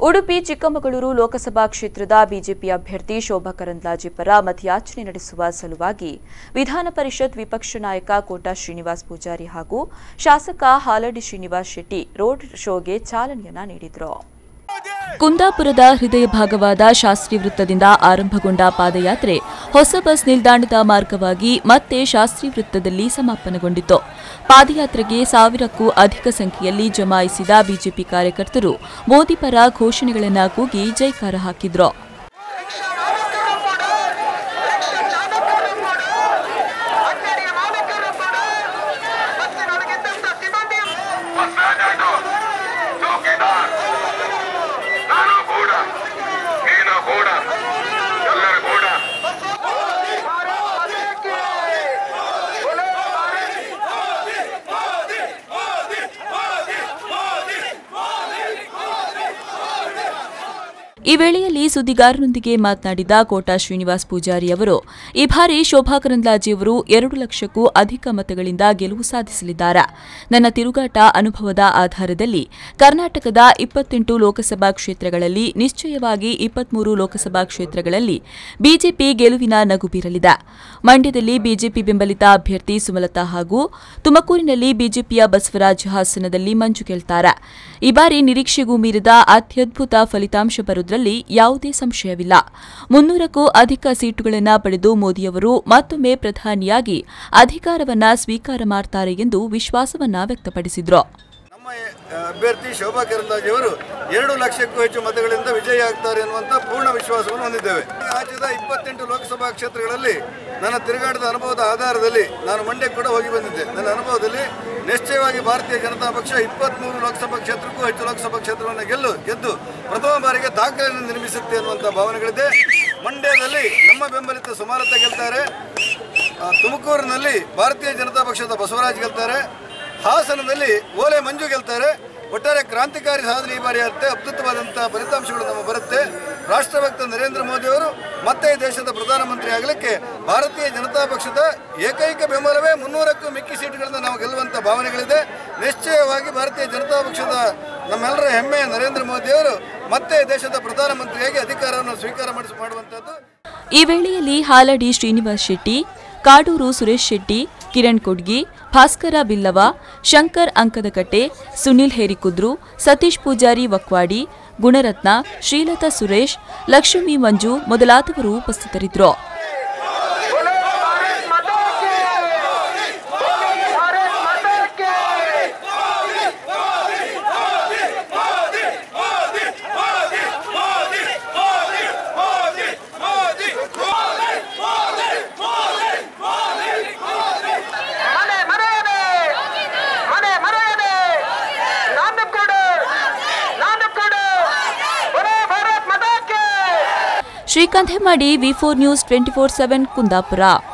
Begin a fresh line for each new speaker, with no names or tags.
ಉಡುಪಿ ಚಿಕ್ಕಮಗಳೂರು ಲೋಕಸಭಾ ಕ್ಷೇತ್ರದ ಬಿಜೆಪಿ ಅಭ್ಯರ್ಥಿ ಶೋಭಾ ಕರಂದ್ಲಾಜೆ ಪರ ಮತಯಾಚನೆ ನಡೆಸುವ ಸಲುವಾಗಿ ವಿಧಾನ ಪರಿಷತ್ ವಿಪಕ್ಷ ನಾಯಕ ಕೋಟಾ ಶ್ರೀನಿವಾಸ್ ಪೂಜಾರಿ ಹಾಗೂ ಶಾಸಕ ಹಾಲಡಿ ಶ್ರೀನಿವಾಸ್ ಶೆಟ್ಟಿ ರೋಡ್ ಶೋಗೆ ಚಾಲನೆಯನ್ನ ನೀಡಿದರು ಕುಂದಾಪುರದ ಹೃದಯ ಭಾಗವಾದ ಶಾಸ್ತ್ರಿ ವೃತ್ತದಿಂದ ಆರಂಭಗೊಂಡ ಪಾದಯಾತ್ರೆ ಹೊಸ ಬಸ್ ನಿಲ್ದಾಣದ ಮಾರ್ಗವಾಗಿ ಮತ್ತೆ ಶಾಸ್ತ್ರಿ ವೃತ್ತದಲ್ಲಿ ಸಮಾಪನಗೊಂಡಿತು ಪಾದಯಾತ್ರೆಗೆ ಸಾವಿರಕ್ಕೂ ಅಧಿಕ ಸಂಖ್ಯೆಯಲ್ಲಿ ಜಮಾಯಿಸಿದ ಬಿಜೆಪಿ ಕಾರ್ಯಕರ್ತರು ಮೋದಿ ಪರ ಘೋಷಣೆಗಳನ್ನು ಕೂಗಿ ಜೈಕಾರ ಹಾಕಿದ್ರು
ಚೌಕಿದಾರ್ ನಾನು ಕೂಡ ನೀನು ಕೂಡ ಎಲ್ಲರೂ ಕೂಡ
ಈ ವೇಳೆಯಲ್ಲಿ ಸುದ್ದಿಗಾರರೊಂದಿಗೆ ಮಾತನಾಡಿದ ಕೋಟಾ ಶ್ರೀನಿವಾಸ್ ಪೂಜಾರಿ ಅವರು ಈ ಬಾರಿ ಶೋಭಾ ಕರಂದ್ಲಾಜೆಯವರು ಎರಡು ಲಕ್ಷಕ್ಕೂ ಅಧಿಕ ಮತಗಳಿಂದ ಗೆಲುವು ಸಾಧಿಸಲಿದ್ದಾರೆ ನನ್ನ ತಿರುಗಾಟ ಅನುಭವದ ಆಧಾರದಲ್ಲಿ ಕರ್ನಾಟಕದ ಇಪ್ಪತ್ತೆಂಟು ಲೋಕಸಭಾ ಕ್ಷೇತ್ರಗಳಲ್ಲಿ ನಿಶ್ಚಯವಾಗಿ ಇಪ್ಪತ್ಮೂರು ಲೋಕಸಭಾ ಕ್ಷೇತ್ರಗಳಲ್ಲಿ ಬಿಜೆಪಿ ಗೆಲುವಿನ ನಗು ಬೀರಲಿದೆ ಮಂಡ್ಯದಲ್ಲಿ ಬಿಜೆಪಿ ಬೆಂಬಲಿತ ಅಭ್ಯರ್ಥಿ ಸುಮಲತಾ ಹಾಗೂ ತುಮಕೂರಿನಲ್ಲಿ ಬಿಜೆಪಿಯ ಬಸವರಾಜ್ ಹಾಸನದಲ್ಲಿ ಮಂಜು ಗೆಲ್ತಾರೆ ಈ ಬಾರಿ ನಿರೀಕ್ಷೆಗೂ ಮೀರಿದ ಅತ್ಯದ್ಭುತ ಫಲಿತಾಂಶ ಬರುವುದರಲ್ಲಿ ಯಾವುದೇ ಸಂಶಯವಿಲ್ಲ ಮುನ್ನೂರಕ್ಕೂ ಅಧಿಕ ಸೀಟುಗಳನ್ನು ಪಡೆದು ಮೋದಿಯವರು ಮತ್ತೊಮ್ಮೆ ಪ್ರಧಾನಿಯಾಗಿ ಅಧಿಕಾರವನ್ನ ಸ್ವೀಕಾರ ಮಾಡ್ತಾರೆ ಎಂದು ವಿಶ್ವಾಸವನ್ನ ವ್ಯಕ್ತಪಡಿಸಿದ್ರು
ನಮ್ಮ ಅ, ಅಭ್ಯರ್ಥಿ ಶೋಭಾ ಕರಂದ್ಲಾಜೆ ಅವರು ಎರಡು ಲಕ್ಷಕ್ಕೂ ಹೆಚ್ಚು ಮತಗಳಿಂದ ವಿಜಯಿ ಆಗ್ತಾರೆ ಎನ್ನುವಂತ ಪೂರ್ಣ ವಿಶ್ವಾಸವನ್ನು ಹೊಂದಿದ್ದೇವೆ ರಾಜ್ಯದ ಇಪ್ಪತ್ತೆಂಟು ಲೋಕಸಭಾ ಕ್ಷೇತ್ರಗಳಲ್ಲಿ ನನ್ನ ತಿರುಗಾಟದ ಅನುಭವದ ಆಧಾರದಲ್ಲಿ ನಾನು ಮಂಡ್ಯಕ್ಕೆ ಕೂಡ ಹೋಗಿ ಬಂದಿದ್ದೆ ನನ್ನ ಅನುಭವದಲ್ಲಿ ನಿಶ್ಚಯವಾಗಿ ಭಾರತೀಯ ಜನತಾ ಪಕ್ಷ ಇಪ್ಪತ್ಮೂರು ಲೋಕಸಭಾ ಕ್ಷೇತ್ರಕ್ಕೂ ಹೆಚ್ಚು ಲೋಕಸಭಾ ಕ್ಷೇತ್ರವನ್ನು ಗೆಲ್ಲು ಗೆದ್ದು ಪ್ರಥಮ ಬಾರಿಗೆ ದಾಖಲೆಯನ್ನು ನಿರ್ಮಿಸುತ್ತೆ ಅನ್ನುವಂಥ ಭಾವನೆಗಳಿದೆ ಮಂಡ್ಯದಲ್ಲಿ ನಮ್ಮ ಬೆಂಬಲಿತ ಸುಮಾರತ ಗೆಲ್ತಾರೆ ಆ, ತುಮಕೂರಿನಲ್ಲಿ ಭಾರತೀಯ ಜನತಾ ಪಕ್ಷದ ಬಸವರಾಜ್ ಗೆಲ್ತಾರೆ ಹಾಸನದಲ್ಲಿ ಓಲೆ ಮಂಜು ಗೆಲ್ತಾರೆ ಒಟ್ಟಾರೆ ಕ್ರಾಂತಿಕಾರಿ ಸಾಧನೆ ಈ ಬಾರಿ ಆಗುತ್ತೆ ಅದ್ಭುತವಾದಂತಹ ಫಲಿತಾಂಶಗಳು ನಮ್ಮ ಬರುತ್ತೆ ರಾಷ್ಟ್ರಭಕ್ತ ನರೇಂದ್ರ ಮೋದಿ ಅವರು ಮತ್ತೆ ಈ ದೇಶದ ಪ್ರಧಾನಮಂತ್ರಿ ಆಗಲಿಕ್ಕೆ ಭಾರತೀಯ ಜನತಾ ಪಕ್ಷದ ಏಕೈಕ ಬೆಂಬಲವೇ ಮುನ್ನೂರಕ್ಕೂ ಮಿಕ್ಕಿ ಸೀಟುಗಳಿಂದ ನಾವು ಗೆಲ್ಲುವಂತ ಭಾವನೆಗಳಿದೆ ನಿಶ್ಚಯವಾಗಿ ಭಾರತೀಯ ಜನತಾ ಪಕ್ಷದ ನಮ್ಮೆಲ್ಲರ ಹೆಮ್ಮೆಯ ನರೇಂದ್ರ ಮೋದಿ ಅವರು ಮತ್ತೆ ದೇಶದ ಪ್ರಧಾನಮಂತ್ರಿಯಾಗಿ ಅಧಿಕಾರವನ್ನು ಸ್ವೀಕಾರ ಮಾಡಿಸಿ ಮಾಡುವಂತದ್ದು
ಈ ವೇಳೆಯಲ್ಲಿ ಹಾಲಡಿ ಶ್ರೀನಿವಾಸ್ ಶೆಟ್ಟಿ ಕಾಡೂರು ಸುರೇಶ್ ಶೆಟ್ಟಿ ಕಿರಣ್ ಕೊಡ್ಗಿ ಭಾಸ್ಕರ ಬಿಲ್ಲವ ಶಂಕರ್ ಅಂಕದಕಟ್ಟೆ ಸುನಿಲ್ ಹೇರಿಕುದ್ರು ಸತೀಶ್ ಪೂಜಾರಿ ವಕ್ವಾಡಿ ಗುಣರತ್ನ ಶ್ರೀಲತಾ ಸುರೇಶ್ ಲಕ್ಷ್ಮೀ ಮಂಜು ಮೊದಲಾದವರು ಉಪಸ್ಥಿತರಿದ್ದರು
ಮನೆ ಮರೆಯದೆ ಮನೆ ಮರೆಯದೆ ನಾನು ಕೊಡು ನಾನು ಕೊಡು ಬರೋ ಭಾರತ್ ಮತಕ್ಕೆ
Srikanth Hemmady V four news twenty four seven Kundapura